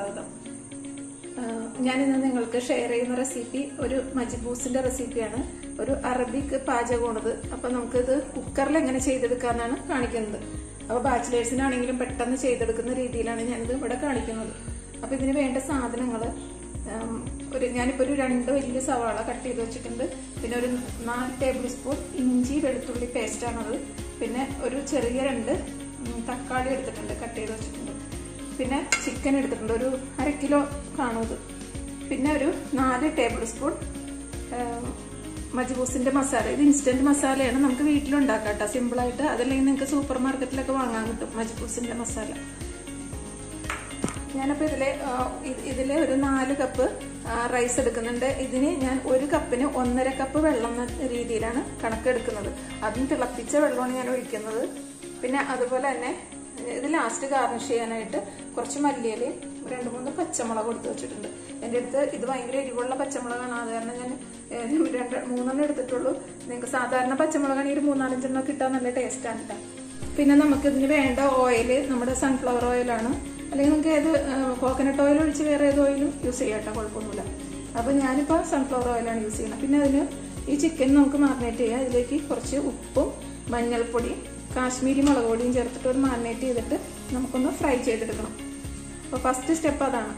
സ്വാഗതം ഞാൻ ഇന്ന് നിങ്ങൾക്ക് ഷെയർ ചെയ്യുന്ന റെസിപ്പി ഒരു മജിബൂസിന്റെ റെസിപ്പിയാണ് ഒരു അറബിക് പാചകമാണിത് അപ്പൊ നമുക്കിത് കുക്കറിൽ എങ്ങനെ ചെയ്തെടുക്കാന്നാണ് കാണിക്കുന്നത് അപ്പൊ ബാച്ചിലേഴ്സിനാണെങ്കിലും പെട്ടെന്ന് ചെയ്തെടുക്കുന്ന രീതിയിലാണ് ഞാനിത് ഇവിടെ കാണിക്കുന്നത് അപ്പൊ ഇതിന് വേണ്ട സാധനങ്ങള് ഉം, ഒരു ഞാനിപ്പോ ഒരു രണ്ട് വലിയ സവാള കട്ട് ചെയ്ത് വെച്ചിട്ടുണ്ട് പിന്നെ ഒരു നാല് ടേബിൾ സ്പൂൺ ഇഞ്ചി വെളുത്തുള്ളി പേസ്റ്റാണത് പിന്നെ ഒരു ചെറിയ രണ്ട് ഉം, തക്കാളി എടുത്തിട്ടുണ്ട് കട്ട് ചെയ്ത് വെച്ചിട്ടുണ്ട് പിന്നെ ചിക്കൻ എടുത്തിട്ടുണ്ട് ഒരു അര കിലോ കാണും ഇത് പിന്നെ ഒരു നാല് ടേബിൾ സ്പൂൺ മജ്ബൂസിന്റെ മസാല ഇത് ഇൻസ്റ്റന്റ് മസാലയാണ് നമുക്ക് വീട്ടിലുണ്ടാക്കാം കേട്ടോ സിമ്പിളായിട്ട് അതല്ലെങ്കിൽ നിങ്ങൾക്ക് സൂപ്പർ മാർക്കറ്റിലൊക്കെ വാങ്ങാൻ കിട്ടും മജ്ബൂസിന്റെ മസാല ഞാനപ്പോൾ ഇതിലെ ആ, ഇത് ഇതിലെ ഒരു നാല് കപ്പ് ആ, റൈസ് എടുക്കുന്നുണ്ട് ഇതിന് ഞാൻ ഒരു കപ്പിന് ഒന്നര കപ്പ് വെള്ളം എന്ന രീതിയിലാണ് കണക്കെടുക്കുന്നത് അതും തിളപ്പിച്ച വെള്ളമാണ് ഞാൻ ഒഴിക്കുന്നത് പിന്നെ അതുപോലെ തന്നെ ഇത് ലാസ്റ്റ് ഗാർണിഷ് ചെയ്യാനായിട്ട് കുറച്ച് മല്ലിയിലയും രണ്ട് മൂന്ന് പച്ചമുളക് കൊടുത്ത് വെച്ചിട്ടുണ്ട് എൻ്റെ അടുത്ത് ഇത് ഭയങ്കര എരിവുള്ള പച്ചമുളകാണ് അത് കാരണം ഞാൻ ഏഹ്, രണ്ട് മൂന്നെണ്ണം എടുത്തിട്ടുള്ളൂ നിങ്ങൾക്ക് സാധാരണ പച്ചമുളകാണെങ്കിൽ ഒരു മൂന്നാലഞ്ചെണ്ണം കിട്ടാൻ നല്ല ടേസ്റ്റാണ് കേട്ടോ പിന്നെ നമുക്ക് ഇതിന് വേണ്ട ഓയിൽ നമ്മുടെ സൺഫ്ലവർ ഓയിലാണ് അല്ലെങ്കിൽ നമുക്ക് ഏത് കോക്കനട്ട് ഓയിൽ ഒഴിച്ച് വേറെ ഏത് ഓയിലും യൂസ് ചെയ്യാം കേട്ടോ കുഴപ്പമൊന്നുമില്ല അപ്പോൾ ഞാനിപ്പോൾ സൺഫ്ലവർ ഓയിലാണ് യൂസ് ചെയ്യുന്നത് പിന്നെ അതിന് ഈ ചിക്കൻ നമുക്ക് മാറിനേറ്റ് ചെയ്യാം ഇതിലേക്ക് കുറച്ച് ഉപ്പും മഞ്ഞൾപ്പൊടി കാശ്മീരി മുളക് പൊടിയും ചേർത്തിട്ട് ഒരു മാറിനേറ്റ് ചെയ്തിട്ട് നമുക്കൊന്ന് ഫ്രൈ ചെയ്തെടുക്കണം അപ്പോൾ ഫസ്റ്റ് സ്റ്റെപ്പ് അതാണ്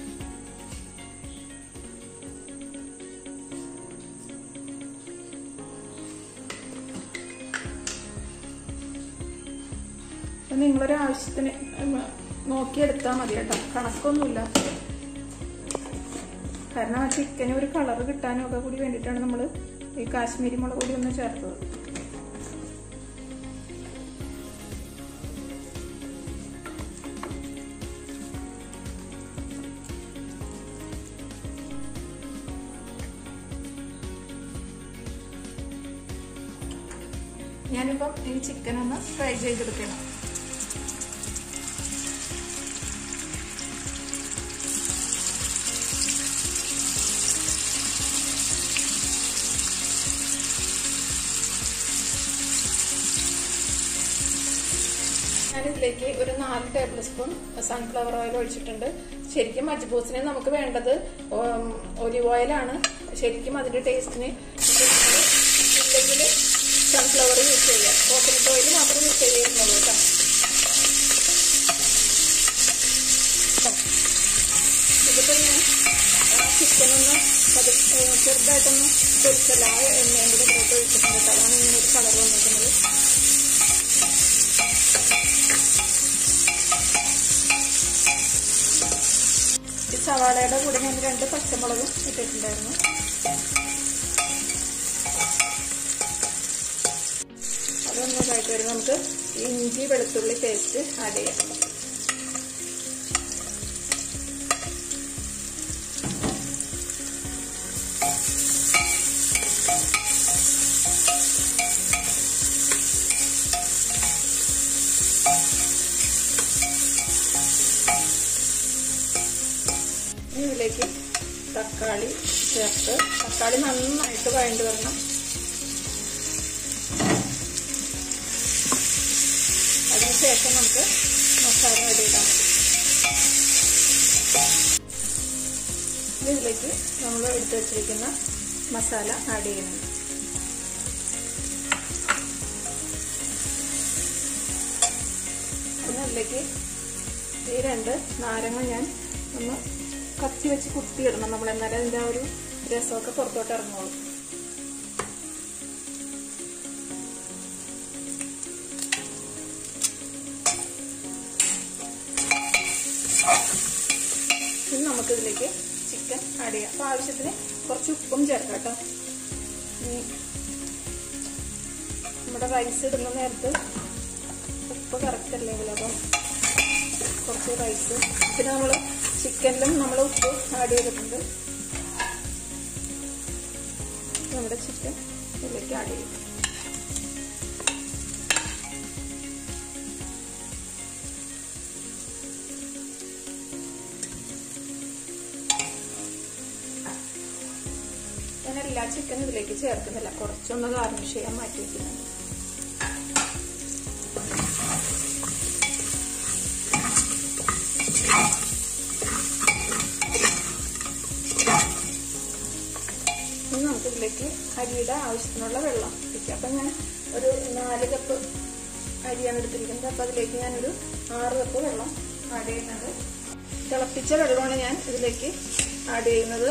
അപ്പം നിങ്ങളൊരു ആവശ്യത്തിന് ഉം, നോക്കിയെടുത്താൽ മതി കേട്ടോ കണക്കൊന്നുമില്ല കാരണം ആ ചിക്കന് ഒരു കളർ കിട്ടാനും ഒക്കെ കൂടി വേണ്ടിയിട്ടാണ് നമ്മൾ ഈ കാശ്മീരി മുളക് പൊടി ഒന്ന് ചേർത്തത് ഞാനിപ്പം ഈ ചിക്കൻ ഒന്ന് ഫ്രൈ ചെയ്തെടുക്കണം ഞാനിതിലേക്ക് ഒരു നാല് ടേബിൾ സ്പൂൺ സൺഫ്ലവർ ഓയിൽ ഒഴിച്ചിട്ടുണ്ട് ശരിക്കും മജ്ബൂസിന് നമുക്ക് വേണ്ടത് ഒലിവ് ഓയിലാണ് ശരിക്കും അതിന്റെ ടേസ്റ്റിന് ഇല്ലെങ്കിൽ സൺഫ്ലവർ യൂസ് ചെയ്യാം കോക്കനട്ട് ഓയിൽ മാത്രം യൂസ് ചെയ്യുന്നുള്ളൂ കേട്ടോ ഇതിപ്പോ ഞാൻ ചിക്കൻ ഒന്ന് അത് ചെറുതായിട്ടൊന്ന് പൊരിച്ചല്ല ആ എണ്ണയും കൂടെ ഇങ്ങോട്ട് ഒഴിച്ചിട്ടുണ്ട് കേട്ടോ അതാണ് ഇങ്ങനെ ഒരു കളർ വന്നിരിക്കുന്നത് ഈ സവാളയുടെ കൂടെ ഞാൻ രണ്ട് പച്ചമുളകും ഇട്ടിട്ടുണ്ടായിരുന്നു അതൊന്ന് ഇതായിട്ട് വരും നമുക്ക് ഇഞ്ചി വെളുത്തുള്ളി പേസ്റ്റ് ആഡ് ചെയ്യാം ഇനി ഇതിലേക്ക് തക്കാളി ചേർത്ത് തക്കാളി നന്നായിട്ട് വഴണ്ട് വരണം അതിനുശേഷം നമുക്ക് മസാല ഇടാം ഇനി ഇതിലേക്ക് നമ്മൾ എടുത്തു വെച്ചിരിക്കുന്ന മസാല ആഡ് ചെയ്യുന്നു പിന്നെ അതിലേക്ക് ഈ രണ്ട് നാരങ്ങ ഞാൻ ഒന്ന് കത്തി വെച്ച് കുത്തിയിടണം നമ്മൾ എന്നാലും അതിൻ്റെ ആ ഒരു രസമൊക്കെ പുറത്തോട്ട് ഇറങ്ങുള്ളൂ ഇനി നമുക്കിതിലേക്ക് ചിക്കൻ ആഡ് ചെയ്യാം അപ്പോൾ ആവശ്യത്തിന് കുറച്ച് ഉപ്പും ചേർക്കാം കേട്ടോ ഇനി നമ്മുടെ റൈസ് ഇടുന്ന നേരത്ത് ഉപ്പ് കറക്റ്റ് അല്ലെങ്കിൽ അപ്പം കുറച്ച് റൈസ് പിന്നെ നമ്മൾ ചിക്കനിലും നമ്മൾ ഉപ്പ് ആഡ് ചെയ്തിട്ടുണ്ട് നമ്മുടെ ചിക്കൻ ഇതിലേക്ക് ആഡ് ചെയ്യും ഞാൻ എല്ലാ ചിക്കനും ഇതിലേക്ക് ചേർക്കുന്നില്ല കുറച്ചൊന്ന് ഗാർണിഷ് ചെയ്യാൻ മാറ്റി വയ്ക്കുന്നുണ്ട് ഇതിലേക്ക് അരിയുടെ ആവശ്യത്തിനുള്ള വെള്ളം ഒഴിക്കുക അപ്പം ഞാൻ ഒരു നാല് കപ്പ് അരിയാണ് എടുത്തിരിക്കുന്നത് അപ്പം അതിലേക്ക് ഞാനൊരു ആറ് കപ്പ് വെള്ളം ആഡ് ചെയ്യുന്നുണ്ട് തിളപ്പിച്ച വെള്ളമാണ് ഞാൻ ഇതിലേക്ക് ആഡ് ചെയ്യുന്നത്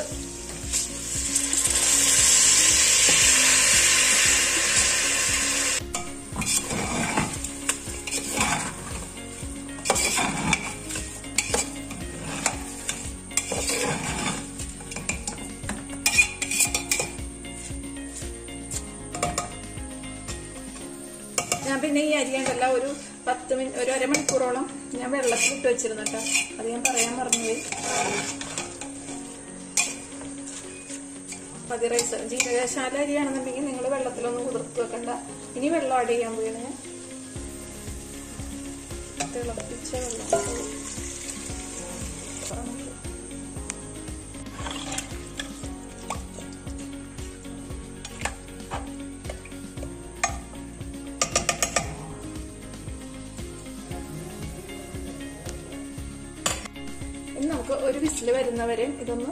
ഞാൻ പിന്നെ ഈ അരി ഉണ്ടല്ല ഒരു പത്ത് മിനിറ്റ് ഒരു അരമണിക്കൂറോളം ഞാൻ വെള്ളത്തിൽ ഇട്ട് വെച്ചിരുന്നു കേട്ടോ അത് ഞാൻ പറയാൻ മറന്നുപോയി മതി റൈസ് ജീരകശാല അരിയാണെന്നുണ്ടെങ്കിൽ നിങ്ങൾ വെള്ളത്തിലൊന്നും കുതിർത്ത് വെക്കണ്ട ഇനി വെള്ളം ആഡ് ചെയ്യാൻ പോയാണ് ഞാൻ തിളപ്പിച്ച വെള്ളം ഇനി നമുക്ക് ഒരു വിസിൽ വരുന്നവരെ ഇതൊന്ന്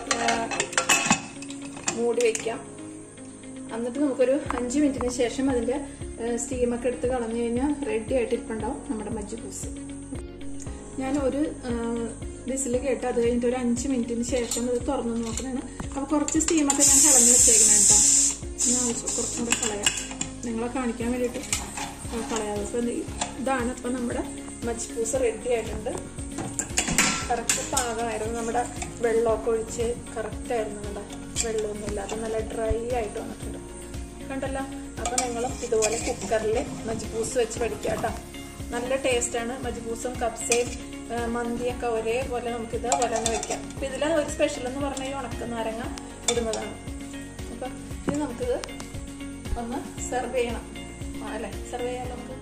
മൂടി വെക്കാം എന്നിട്ട് നമുക്കൊരു അഞ്ച് മിനിറ്റിന് ശേഷം അതിന്റെ സ്റ്റീമൊക്കെ എടുത്ത് കളഞ്ഞു കഴിഞ്ഞാൽ റെഡി ആയിട്ട് ഇരിപ്പുണ്ടാവും നമ്മുടെ മജ്ജിപൂസ് ഞാൻ ഒരു വിസിൽ കേട്ട് അത് കഴിഞ്ഞിട്ട് ഒരു അഞ്ച് മിനിറ്റിന് ശേഷം ഇത് തുറന്നു നോക്കണതാണ് അപ്പൊ കുറച്ച് സ്റ്റീമൊക്കെ ഞാൻ കളഞ്ഞു വെച്ചേക്കണ കേട്ടോ ഞാൻ ആവശ്യം കുറച്ചും കൂടെ കളയാം നിങ്ങളെ കാണിക്കാൻ വേണ്ടിയിട്ട് കളയാതെ അപ്പൊ ഇതാണ് ഇപ്പൊ നമ്മുടെ മജ്ജിപൂസ് റെഡി ആയിട്ടുണ്ട് കറക്റ്റ് പാകമായിരുന്നു നമ്മുടെ വെള്ളമൊക്കെ ഒഴിച്ച് കറക്റ്റ് ആയിരുന്നു നമ്മുടെ വെള്ളമൊന്നുമില്ല അത് നല്ല ഡ്രൈ ആയിട്ട് വന്നിട്ടുണ്ട് കണ്ടല്ലോ അപ്പൊ നിങ്ങളും ഇതുപോലെ കുക്കറിൽ മജ്ബൂസ് വെച്ച് പഠിക്കുക കേട്ടോ നല്ല ടേസ്റ്റാണ് മജ്ബൂസും കപ്സയും മന്തിയൊക്കെ ഒരേപോലെ നമുക്ക് ഇതേപോലെ തന്നെ വെക്കാം അപ്പൊ ഇതിൽ ഒരു സ്പെഷ്യൽ എന്ന് പറഞ്ഞാൽ ഈ ഉണക്ക നാരങ്ങ ഇടുന്നതാണ് അപ്പൊ ഇനി നമുക്കിത് ഒന്ന് സെർവ് ചെയ്യണം അല്ലെ സെർവ് ചെയ്യാൻ നമുക്ക്